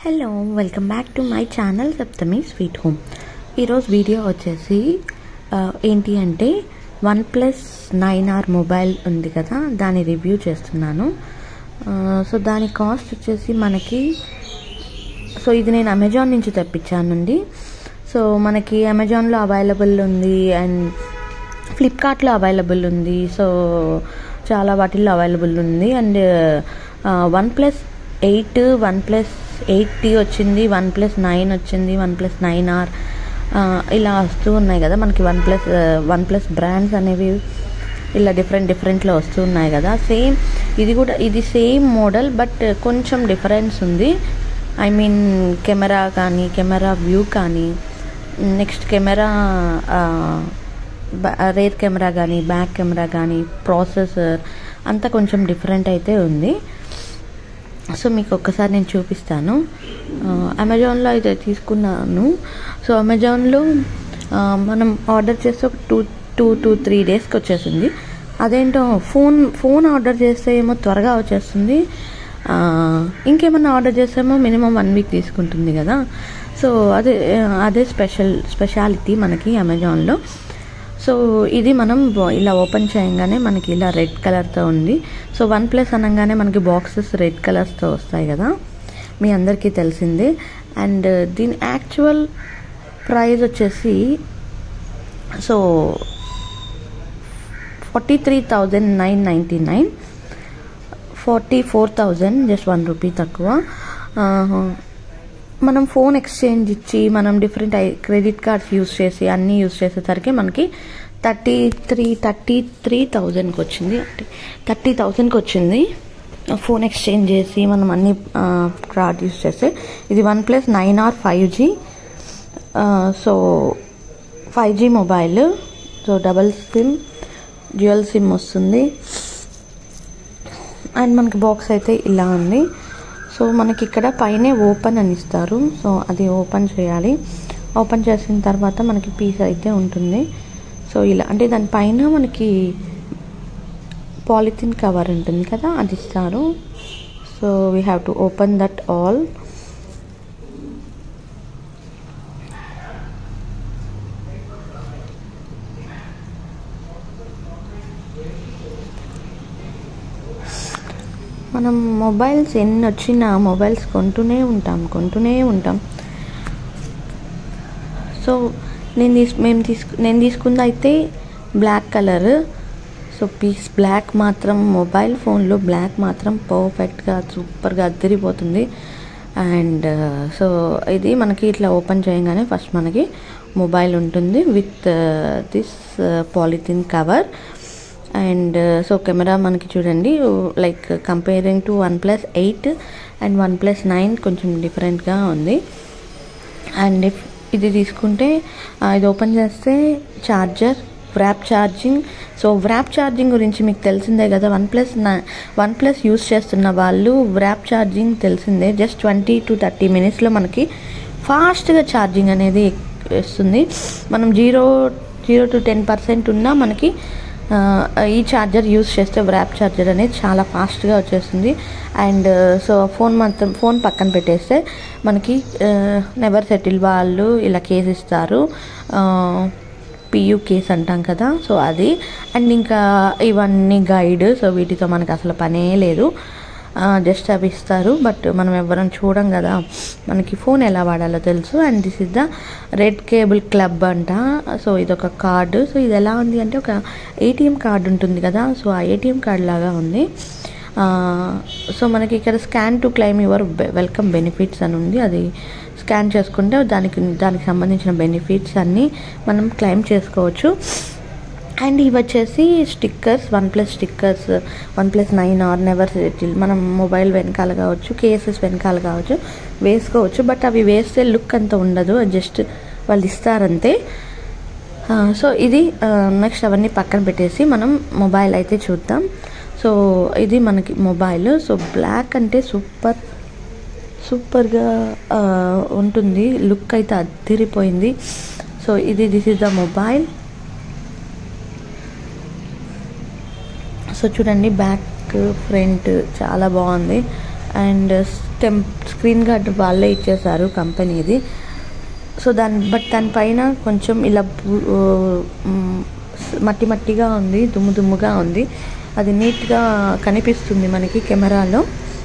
Hello welcome back to my channel Saptami sweet home ఈరోజు video వచ్చేసి ఆ, ఏంటి అంటే one plus nine R mobile ఉంది కదా దాని రివ్యూ చేస్తున్నాను ఆ, సో దాని కాస్ట్ వచ్చేసి మనకి సో ఇది నేను అమెజాన్ నుంచి తెప్పించానండి సో మనకి అమెజాన్లో అవైలబుల్ ఉంది అండ్ ఫ్లిప్కార్ట్లో అవైలబుల్ ఉంది సో చాలా వాటిల్లో అవైలబుల్ ఉంది and one plus eight one plus eight T వచ్చింది వన్ ప్లస్ నైన్ వచ్చింది వన్ ప్లస్ నైన్ ఆర్ ఇలా వస్తూ ఉన్నాయి కదా మనకి one plus one plus brands అనేవి ఇలా డిఫరెంట్ డిఫరెంట్లో వస్తూ ఉన్నాయి కదా సేమ్ ఇది కూడా ఇది సేమ్ మోడల్ బట్ కొంచెం డిఫరెన్స్ ఉంది ఐ మీన్ కెమెరా కానీ కెమెరా వ్యూ కానీ నెక్స్ట్ కెమెరా రేర్ కెమెరా కానీ బ్యాక్ కెమెరా కానీ ప్రాసెసర్ అంతా కొంచెం డిఫరెంట్ అయితే ఉంది సో మీకు ఒక్కసారి నేను చూపిస్తాను ఆ, అమెజాన్లో అయితే తీసుకున్నాను సో అమెజాన్లో ఆ, మనం ఆర్డర్ చేస్తే ఒక టూ టూ టూ త్రీ డేస్కి వచ్చేసింది అదేంటో ఫోన్ ఫోన్ ఆర్డర్ చేస్తే ఏమో త్వరగా వచ్చేస్తుంది ఆ, ఇంకేమన్నా ఆర్డర్ చేస్తేమో మినిమం వన్ వీక్ తీసుకుంటుంది కదా సో అదే అదే స్పెషల్ స్పెషాలిటీ మనకి అమెజాన్లో సో ఇది మనం బ- ఇలా ఓపెన్ చేయగానే మనకి ఇలా రెడ్ కలర్తో ఉంది సో వన్ ప్లస్ అనగానే మనకి బాక్సెస్ రెడ్ కలర్స్తో వస్తాయి కదా మీ అందరికీ తెలిసిందే అండ్ దీని యాక్చువల్ ప్రైస్ వచ్చేసి so forty three thousand nine ninety nine forty four thousand just one rupee తక్కువ ఆ, మనం ఫోన్ ఎక్స్చేంజ్ ఇచ్చి మనం different I credit cards use చేసి అన్నీ యూస్ చేసేసరికి మనకి థర్టీ త్రీ థర్టీ త్రీ థౌజండ్కి వచ్చింది అంటే థర్టీ థౌజండ్కి వచ్చింది ఫోన్ ఎక్స్చేంజ్ చేసి మనం అన్ని కార్డ్ యూస్ చేస్తే ఇది one plus nine R five G so five G mobile so double sim dual sim వస్తుంది అండ్ మనకి బాక్స్ అయితే ఇలా ఉంది సో మనకి ఇక్కడ పైనే ఓపెన్ అని ఇస్తారు సో అది ఓపెన్ చేయాలి ఓపెన్ చేసిన తర్వాత మనకి పీస్ అయితే ఉంటుంది సో ఇలా అంటే దానిపైన మనకి పాలిథిన్ కవర్ ఉంటుంది కదా అది ఇస్తారు so we have to open that all మనం మొబైల్స్ ఎన్ని వచ్చినా మొబైల్స్ కొంటూనే ఉంటాం కొంటూనే ఉంటాం సో నేను తీసు మేము తీసుకు నేను తీసుకుంది అయితే black colour so piece black మాత్రం మొబైల్ ఫోన్లో బ్లాక్ మాత్రం పర్ఫెక్ట్గా సూపర్గా అద్దరిపోతుంది అండ్ సో ఇది మనకి ఇట్లా ఓపెన్ చేయగానే ఫస్ట్ మనకి మొబైల్ ఉంటుంది with this polythene cover and so camera మనకి చూడండి like comparing to one plus eight and one plus nine కొంచెం డిఫరెంట్గా ఉంది అండ్ ఇఫ్ ఇది తీసుకుంటే ఆ, ఇది ఓపెన్ చేస్తే charger warp charging so warp charging గురించి మీకు తెలిసిందే కదా one plus one plus use చేస్తున్న వాళ్ళు వ్రాప్ ఛార్జింగ్ తెలిసిందే జస్ట్ ట్వంటీ టు థర్టీ మినిట్స్లో మనకి ఫాస్ట్గా ఛార్జింగ్ అనేది వస్తుంది మనం zero zero to ten percent ఉన్నా మనకి ఆ, ఈ ఛార్జర్ యూస్ చేస్తే వ్రాప్ ఛార్జర్ అనేది చాలా ఫాస్ట్గా వచ్చేస్తుంది అండ్ సో ఫోన్ మాత్రం ఫోన్ పక్కన పెట్టేస్తే మనకి నెవర్ సెటిల్ వాళ్ళు ఇలా కేసు ఇస్తారు పియూ కేస్ అంటాం కదా సో అది అండ్ ఇంకా ఇవన్నీ గైడ్ సో వీటితో మనకి అసలు పనే లేదు జస్ట్ అవి ఇస్తారు బట్ మనం ఎవరైనా చూడం కదా మనకి ఫోన్ ఎలా వాడాలో తెలుసు and this is the red cable club అంట సో ఇది ఒక కార్డు సో ఇది ఎలా ఉంది అంటే ఒక ఏటీఎం కార్డు ఉంటుంది కదా సో ఆ ఏటీఎం కార్డ్ లాగా ఉంది ఆ, సో మనకి ఇక్కడ scan to claim your welcome benefits అని ఉంది అది స్కాన్ చేసుకుంటే దానికి దానికి సంబంధించిన బెనిఫిట్స్ అన్నీ మనం క్లైమ్ చేసుకోవచ్చు అండ్ ఇవి వచ్చేసి stickers one plus stickers one plus nine R never settle మనం మొబైల్ వెనకాల కావచ్చు కేసెస్ వెనకాల కావచ్చు వేసుకోవచ్చు బట్ అవి వేస్తే లుక్ అంత ఉండదు జస్ట్ వాళ్ళు ఇస్తారంతే ఆ, సో ఇది నెక్స్ట్ అవన్నీ పక్కన పెట్టేసి మనం మొబైల్ అయితే చూద్దాం సో ఇది మనకి మొబైల్ సో బ్లాక్ అంటే సూపర్ సూపర్గా ఆ, ఉంటుంది లుక్ అయితే అద్దరిపోయింది సో ఇది this is the mobile so చూడండి బ్యాక్ ఫ్రంట్ చాలా బాగుంది అండ్ టెం స్క్రీన్ గార్డ్ వాళ్ళే ఇచ్చేసారు కంపెనీది సో దాని బట్ దానిపైన కొంచెం ఇలా బు- మ్, మట్టి మట్టిగా ఉంది దుమ్ము దుమ్ముగా ఉంది అది నీట్గా కనిపిస్తుంది మనకి కెమెరాలో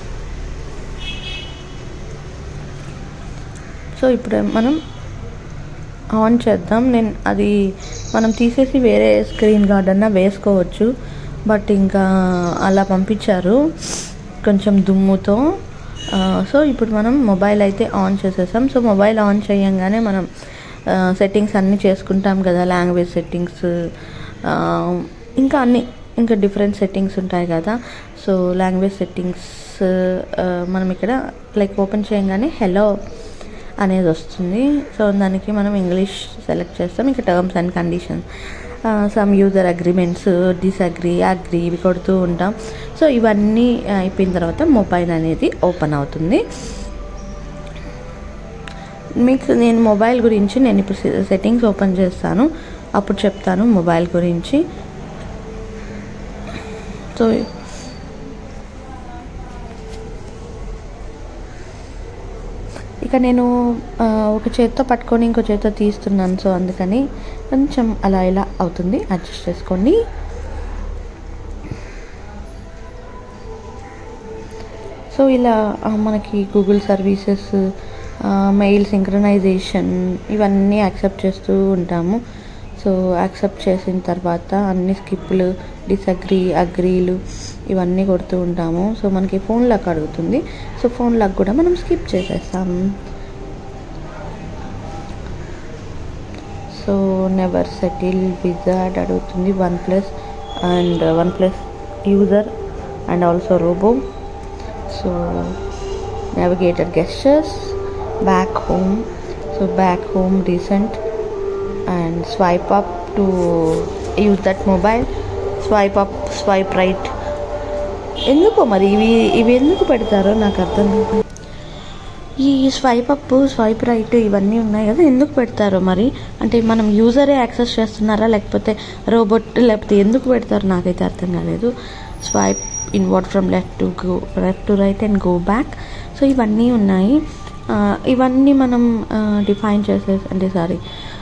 సో ఇప్పుడు మనం ఆన్ చేద్దాం నేను అది మనం తీసేసి వేరే స్క్రీన్ గార్డ్ అన్నా వేసుకోవచ్చు బట్ ఇంకా అలా పంపించారు కొంచెం దుమ్ముతో ఆ, సో ఇప్పుడు మనం మొబైల్ అయితే ఆన్ చేసేసాం సో మొబైల్ ఆన్ చేయంగానే మనం సెట్టింగ్స్ అన్నీ చేసుకుంటాం కదా లాంగ్వేజ్ సెట్టింగ్స్ ఇంకా అన్ని ఇంకా డిఫరెంట్ సెట్టింగ్స్ ఉంటాయి కదా సో లాంగ్వేజ్ సెట్టింగ్స్ మనం ఇక్కడ లైక్ ఓపెన్ చేయగానే హెలో అనేది వస్తుంది సో దానికి మనం ఇంగ్లీష్ సెలెక్ట్ చేస్తాం ఇంకా terms and conditions some user agreements disagree agree ఇవి కొడుతూ ఉంటాం సో ఇవన్నీ అయిపోయిన తర్వాత మొబైల్ అనేది ఓపెన్ అవుతుంది మీకు నేను మొబైల్ గురించి నేను ఇప్పుడు సెట్టింగ్స్ ఓపెన్ చేస్తాను అప్పుడు చెప్తాను మొబైల్ గురించి సో ఇక నేను ఆ, ఒక చేత్తో పట్టుకొని ఇంకో చేత్తో తీస్తున్నాను సో అందుకని కొంచెం అలా ఇలా అవుతుంది అడ్జస్ట్ చేసుకోండి సో ఇలా ఆ, మనకి గూగుల్ సర్వీసెస్ మెయిల్ సింక్రనైజేషన్ ఇవన్నీ యాక్సెప్ట్ చేస్తూ ఉంటాము సో యాక్సెప్ట్ చేసిన తర్వాత అన్ని స్కిప్లు డిసగ్రీ అగ్రీలు ఇవన్నీ కొడుతూ ఉంటాము సో మనకి ఫోన్ లాక్ అడుగుతుంది సో ఫోన్ లాక్ కూడా మనం స్కిప్ చేసేస్తాం సో నెవర్ సెటిల్ విజార్డ్ అడుగుతుంది one plus and one plus user and also robo so navigator gestures back home so back home recent and swipe up to use that mobile swipe up swipe right ఎందుకో మరి ఇవి ఇవి ఎందుకు పెడతారో నాకు అర్థం కాదు ఈ స్వైప్ అప్ స్వైప్ రైట్ ఇవన్నీ ఉన్నాయి కదా ఎందుకు పెడతారో మరి అంటే మనం యూజరే యాక్సెస్ చేస్తున్నారా లేకపోతే రోబోట్ లేకపోతే ఎందుకు పెడతారో నాకైతే అర్థం కాలేదు swipe invert from left to go left to right and go back so ఇవన్నీ ఉన్నాయి ఆ, ఇవన్నీ మనం డిఫైన్ చేసే అంటే సారీ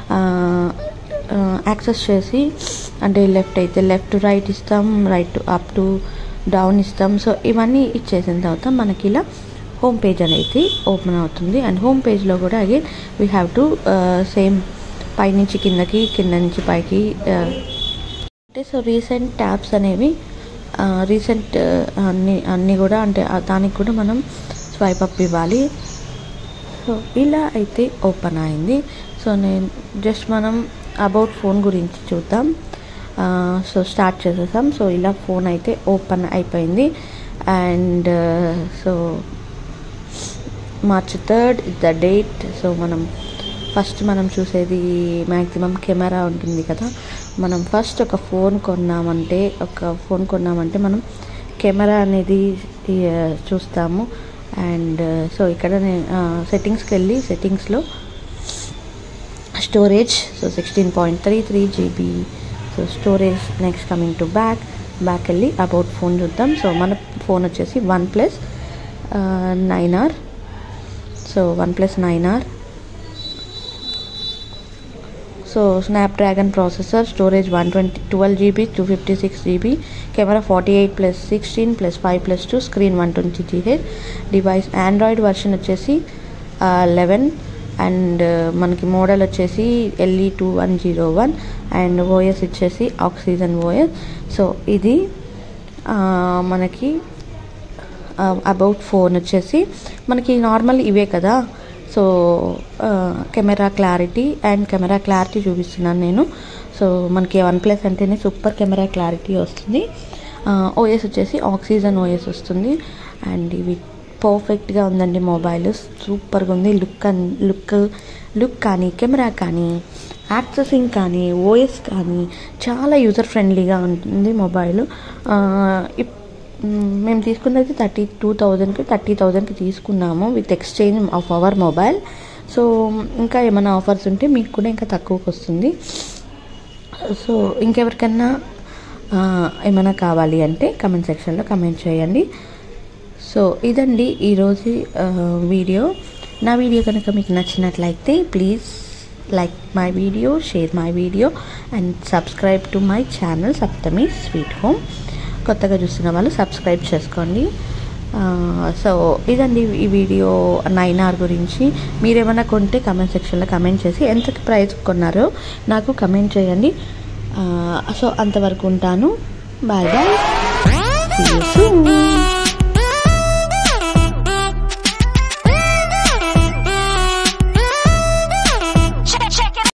యాక్సెస్ చేసి అంటే లెఫ్ట్ అయితే లెఫ్ట్ టు రైట్ ఇస్తాం right to up to down ఇస్తాం సో ఇవన్నీ ఇచ్చేసిన తర్వాత మనకి ఇలా హోమ్ పేజ్ అనేది ఓపెన్ అవుతుంది అండ్ హోమ్ పేజ్లో కూడా again we have to same పైనుంచి కిందకి కింద నుంచి పైకి uh, అంటే సో రీసెంట్ ట్యాబ్స్ అనేవి రీసెంట్ అన్ని అన్నీ కూడా అంటే ఆ దానికి కూడా మనం స్వైప్ అప్ ఇవ్వాలి సో ఇలా అయితే ఓపెన్ అయింది సో నేను జస్ట్ మనం అబౌట్ ఫోన్ గురించి చూద్దాం సో స్టార్ట్ చేసేసాం సో ఇలా ఫోన్ అయితే ఓపెన్ అయిపోయింది and so March third is the date so మనం ఫస్ట్ మనం చూసేది మ్యాక్సిమం కెమెరా ఉంటుంది కదా మనం ఫస్ట్ ఒక ఫోన్ కొన్నామంటే ఒక ఫోన్ కొన్నామంటే మనం కెమెరా అనేది ఆ, చూస్తాము అండ్ సో ఇక్కడ నేను సెట్టింగ్స్కి వెళ్ళి సెట్టింగ్స్లో storage so sixteen point three three GB so storage next coming to back back వెళ్ళి అబౌట్ ఫోన్ చూద్దాం సో మన ఫోన్ వచ్చేసి one plus nine R so one plus nine R so Snapdragon processor storage one twenty twelve GB two fifty six GB camera forty eight plus sixteen plus five plus two screen one twenty GH device Android version వచ్చేసి eleven and మనకి model వచ్చేసి ఎల్ఈ two one zero one and OS వచ్చేసి Oxygen OS so ఇది ఆ, మనకి about phone వచ్చేసి మనకి normal ఇవే కదా so camera clarity and camera clarity చూపిస్తున్నాను నేను సో మనకి వన్ ప్లస్ అంటేనే సూపర్ కెమెరా క్లారిటీ వస్తుంది ఓఎస్ వచ్చేసి ఆక్సిజన్ ఓఎస్ వస్తుంది అండ్ ఇవి పర్ఫెక్ట్గా ఉందండి మొబైల్ సూపర్గా ఉంది లుక్ అన్- లుక్ లుక్ కానీ కెమెరా కానీ యాక్సెసింగ్ కానీ ఓఎస్ కానీ చాలా యూజర్ ఫ్రెండ్లీగా ఉంటుంది మొబైల్ ఇప్ మ్మ్, మేము తీసుకున్నది థర్టీ టూ థౌజండ్కి థర్టీ థౌజండ్కి తీసుకున్నాము with exchange of our mobile so ఇంకా ఏమైనా ఆఫర్స్ ఉంటే మీకు కూడా ఇంకా తక్కువకి వస్తుంది సో ఇంకెవరికన్నా ఆ, ఏమైనా కావాలి అంటే కమెంట్ సెక్షన్లో కమెంట్ చేయండి సో ఇదండి ఈరోజు ఆ, వీడియో నా వీడియో కనుక మీకు నచ్చినట్లయితే please like my video share my video and subscribe to my channel Saptami sweet home కొత్తగా చూస్తున్న వాళ్ళు సబ్స్క్రైబ్ చేసుకోండి ఆ, సో ఇదండి ఈ వీడియో నైన్ ఆర్ గురించి మీరేమైనా కొంటే కమెంట్ సెక్షన్లో కమెంట్ చేసి ఎంత ప్రైస్ కొన్నారో నాకు కమెంట్ చేయండి ఆ, సో అంతవరకు ఉంటాను bye bye See you soon.